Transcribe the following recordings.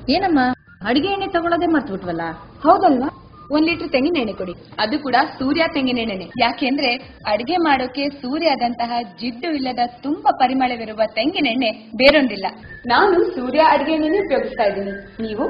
ಏನಮ್ಮ ಅಡಿಗೆ ಎಣ್ಣೆ ತಗೊಳ್ಳೋದೇ ಮರ್ತ್ಬಿಟ್ವಲ್ಲ ಹೌದಲ್ವಾ ಒಂದ್ ಲೀಟರ್ ತೆಂಗಿನ ಎಣ್ಣೆ ಕೊಡಿ ಅದು ಕೂಡ ಸೂರ್ಯ ತೆಂಗಿನ ಎಣ್ಣೆ ಯಾಕೆಂದ್ರೆ ಅಡಿಗೆ ಮಾಡೋಕೆ ಸೂರ್ಯದಂತಹ ಜಿಡ್ಡು ಇಲ್ಲದ ತುಂಬಾ ಪರಿಮಳವಿರುವ ತೆಂಗಿನ ಎಣ್ಣೆ ಬೇರೊಂದಿಲ್ಲ ನಾನು ಸೂರ್ಯ ಅಡಿಗೆ ಎಣ್ಣೆನೇ ಉಪಯೋಗಿಸ್ತಾ ಇದ್ದೀನಿ ನೀವು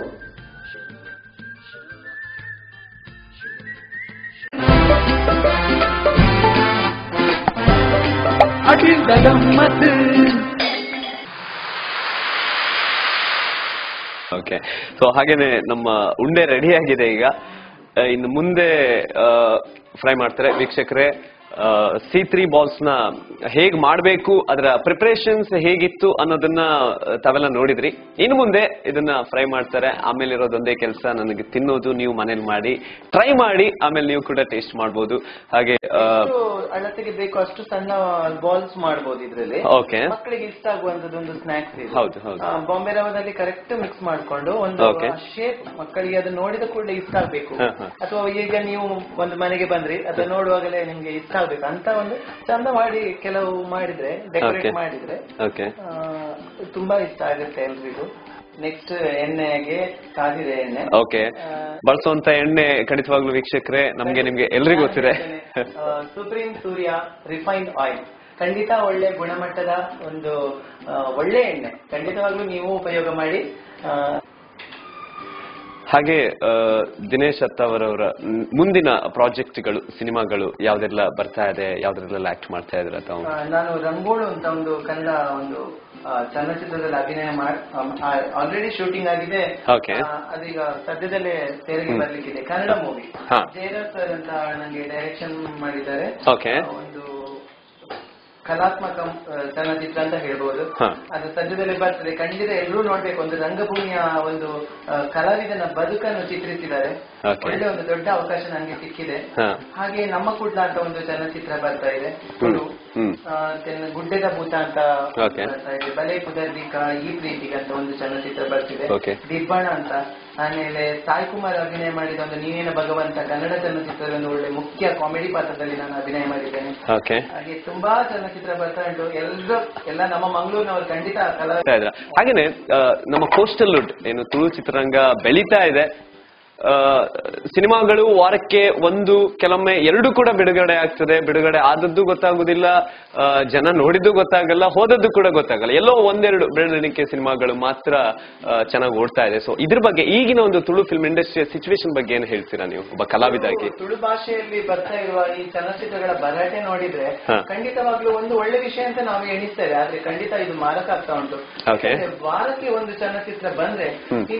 ಓಕೆ ಸೊ ಹಾಗೇನೆ ನಮ್ಮ ಉಂಡೆ ರೆಡಿ ಆಗಿದೆ ಈಗ ಆ, ಇನ್ನು ಮುಂದೆ ಫ್ರೈ ಮಾಡ್ತಾರೆ ವೀಕ್ಷಕರೇ ಸಿ ತ್ರೀ ಬಾಲ್ಸ್ ನ ಹೇಗ್ ಮಾಡಬೇಕು ಅದರ ಪ್ರಿಪರೇಷನ್ಸ್ ಹೇಗಿತ್ತು ಅನ್ನೋದನ್ನ ಆ, ತಾವೆಲ್ಲ ನೋಡಿದ್ರಿ ಇನ್ನು ಮುಂದೆ ಇದನ್ನ ಫ್ರೈ ಮಾಡ್ತಾರೆ ಆಮೇಲೆ ಇರೋದೊಂದೇ ಕೆಲಸ ನನಗೆ ತಿನ್ನೋದು ನೀವು ಮನೇಲಿ ಮಾಡಿ ಟ್ರೈ ಮಾಡಿ ಆಮೇಲೆ ನೀವು ಕೂಡ ಟೇಸ್ಟ್ ಮಾಡ್ಬೋದು ಹಾಗೆ ಎಷ್ಟು ಅಳತೆಗೆ ಬೇಕು ಅಷ್ಟು ಸಣ್ಣ ಬಾಲ್ಸ್ ಮಾಡಬಹುದು ಇದ್ರಲ್ಲಿ ಓಕೆ ಮಕ್ಕಳಿಗೆ ಇಷ್ಟ ಆಗುವಂತದ್ದು ಒಂದು ಸ್ನಾಕ್ಸ್ ಇದೆ ಹೌದು, ಹೌದು. ಆ, ಬಾಂಬೆ ರವದಲ್ಲಿ ಕರೆಕ್ಟ್ ಮಿಕ್ಸ್ ಮಾಡ್ಕೊಂಡು ಒಂದು Okay. ಶೇಪ್ ಮಕ್ಕಳಿಗೆ ಅದು ನೋಡಿದ ಕೂಡಲೇ ಇಷ್ಟ ಆಗ್ಬೇಕು ಹ, ಹ. ಅಥವಾ ಈಗ ನೀವು ಒಂದು ಮನೆಗೆ ಬಂದ್ರಿ ಅದು ನೋಡುವಾಗಲೇ ನಿಮ್ಗೆ ಇಷ್ಟ ಆಗ್ಬೇಕು ಅಂತ ಒಂದು ಚಂದ ಮಾಡಿ ಕೆಲವು ಮಾಡಿದ್ರೆ ಡೆಕೋರೇಟ್ Okay. ಮಾಡಿದ್ರೆ ಓಕೆ ಆ, ತುಂಬಾ ಇಷ್ಟ ಆಗುತ್ತೆ ಎಲ್ರಿಗೂ ನೆಕ್ಸ್ಟ್ ಎಣ್ಣೆಗೆ ಕಾದಿದೆ ಎಣ್ಣೆ ಓಕೆ ಬಳಸುವಂತ ಎಣ್ಣೆ ಖಂಡಿತವಾಗ್ಲೂ ವೀಕ್ಷಕರೇ ನಮ್ಗೆ ನಿಮ್ಗೆ ಎಲ್ರಿಗೂ ಗೊತ್ತಿದೆ ಸುಪ್ರೀಂ ಸೂರ್ಯ ರಿಫೈನ್ಡ್ ಆಯಿಲ್ ಖಂಡಿತ ಒಳ್ಳೆ ಗುಣಮಟ್ಟದ ಒಂದು ಆ, ಒಳ್ಳೆ ಎಣ್ಣೆ ಖಂಡಿತವಾಗ್ಲೂ ನೀವು ಉಪಯೋಗ ಮಾಡಿ ಆ, ಹಾಗೆ ಆ, ದಿನೇಶ್ ಅತ್ತಾವರವರ ಮ್, ಮುಂದಿನ ಪ್ರಾಜೆಕ್ಟ್ಗಳು ಸಿನಿಮಾಗಳು ಯಾವ್ದೆಲ್ಲ ಬರ್ತಾ ಇದೆ ಯಾವ್ದ್ರೆಲ್ಲ ಆಕ್ಟ್ ಮಾಡ್ತಾ ಇದ್ರ ತಾವು ಆ, ನಾನು ರಂಗೋಳು ಅಂತ ಒಂದು ಕನ್ನಡ ಒಂದು ಆ, ಚಲನಚಿತ್ರದಲ್ಲಿ ಅಭಿನಯ ಮಾಡಿ ಆಲ್ರೆಡಿ ಶೂಟಿಂಗ್ ಆಗಿದೆ Okay. ಆ, ಅದೀಗ ಸದ್ಯದಲ್ಲೇ ತೆರೆಗೆ ಬರ್ಲಿಕ್ಕಿದೆ ಕನ್ನಡ ಮೂವಿ ಹಾ. ಜಯರಾಜ್ ಸರ್ ಅಂತ ನನಗೆ ಡೈರೆಕ್ಷನ್ ಮಾಡಿದ್ದಾರೆ Okay. ಆ, ಒಂದು ಕಲಾತ್ಮಕ ಆ, ಚಲನಚಿತ್ರ ಅಂತ ಹೇಳ್ಬೋದು ಹಾ. ಅದು ಸದ್ಯದಲ್ಲೇ ಬರ್ತದೆ ಖಂಡಿತ ಎಲ್ಲರೂ ನೋಡ್ಬೇಕು ಒಂದು ರಂಗಭೂಮಿಯ ಒಂದು ಆ, ಕಲಾವಿದನ ಬದುಕನ್ನು ಚಿತ್ರಿಸಿದ್ದಾರೆ Okay. ಒಳ್ಳೆ ಒಂದು ದೊಡ್ಡ ಅವಕಾಶ ನನಗೆ ಸಿಕ್ಕಿದೆ ಹಾ. ಹಾಗೆ ನಮ್ಮ ಕುಡ್ಲ ಅಂತ ಒಂದು ಚಲನಚಿತ್ರ ಬರ್ತಾ ಇದೆ ಹ್ಮ್. ಹ್ಮ್. ಆ, then ಗುಡ್ಡೆದ ಭೂತ ಅಂತ Okay. ಬರ್ತಾ ಇದೆ ಬಲೆ ಕುದರ್ಲಿಕ ಈ ಪ್ರೀತಿಗೆ ಅಂತ ಒಂದು ಚಲನಚಿತ್ರ ಬರ್ತಿದೆ Okay. ದಿಬ್ಬಣ ಅಂತ ಆಮೇಲೆ ಸಾಯಿ ಕುಮಾರ್ ಅಭಿನಯ ಮಾಡಿದ ಒಂದು ನೀನೇನ ಭಗವಂತ ಕನ್ನಡ ಚಲನಚಿತ್ರದ ಒಂದು ಒಳ್ಳೆ ಮುಖ್ಯ ಕಾಮಿಡಿ ಪಾತ್ರದಲ್ಲಿ ನಾನು ಅಭಿನಯ ಮಾಡಿದ್ದೇನೆ ಓಕೆ ಹಾಗೆ ತುಂಬಾ ಚಲನಚಿತ್ರ ಬರ್ತಾ ಉಂಟು ಎಲ್ಲರೂ ಎಲ್ಲ ನಮ್ಮ ಮಂಗಳೂರಿನವರು ಖಂಡಿತ ಕಲಾ ಮಾಡ್ತಾ ಇದ್ರ ಹಾಗೇನೆ ಆ, ನಮ್ಮ ಕೋಸ್ಟಲ್ ವುಡ್ ಏನು ತುಳು ಚಿತ್ರರಂಗ ಬೆಳೀತಾ ಇದೆ ಆ, ಸಿನಿಮಾಗಳು ವಾರಕ್ಕೆ ಒಂದು ಕೆಲವೊಮ್ಮೆ ಎರಡು ಕೂಡ ಬಿಡುಗಡೆ ಆಗ್ತದೆ ಬಿಡುಗಡೆ ಆದದ್ದು ಗೊತ್ತಾಗುದಿಲ್ಲ ಆ, ಜನ ನೋಡಿದ್ದು ಗೊತ್ತಾಗಲ್ಲ ಹೋದದ್ದು ಕೂಡ ಗೊತ್ತಾಗಲ್ಲ ಎಲ್ಲೋ ಒಂದೆರಡು ಬೆರಳಿಕೆ ಸಿನಿಮಾಗಳು ಮಾತ್ರ ಚೆನ್ನಾಗಿ ಓಡ್ತಾ ಇದೆ ಸೊ ಇದ್ರ ಬಗ್ಗೆ ಈಗಿನ ಒಂದು ತುಳು ಫಿಲ್ಮ್ ಇಂಡಸ್ಟ್ರಿಯ ಸಿಚುವೇಶನ್ ಬಗ್ಗೆ ಏನು ಹೇಳ್ತೀರಾ ನೀವು ಒಬ್ಬ ಕಲಾವಿದಾಗಿ ತುಳು ಭಾಷೆಯಲ್ಲಿ ಬರ್ತಾ ಇರುವ ಈ ಚಲನಚಿತ್ರಗಳ ಭರಾಟೆ ನೋಡಿದ್ರೆ ಹಾ. ಖಂಡಿತವಾಗ್ಲೂ ಒಂದು ಒಳ್ಳೆ ವಿಷಯ ಅಂತ ನಾವು ಎಣಿಸ್ತೇವೆ ಆದ್ರೆ ಖಂಡಿತ ಇದು ಮಾರಕ ಆಗ್ತಾ ಉಂಟು Okay. ಯಾಕಂದ್ರೆ ವಾರಕ್ಕೆ ಒಂದು ಚಲನಚಿತ್ರ ಬಂದ್ರೆ ಹ್ಮ್. ಈ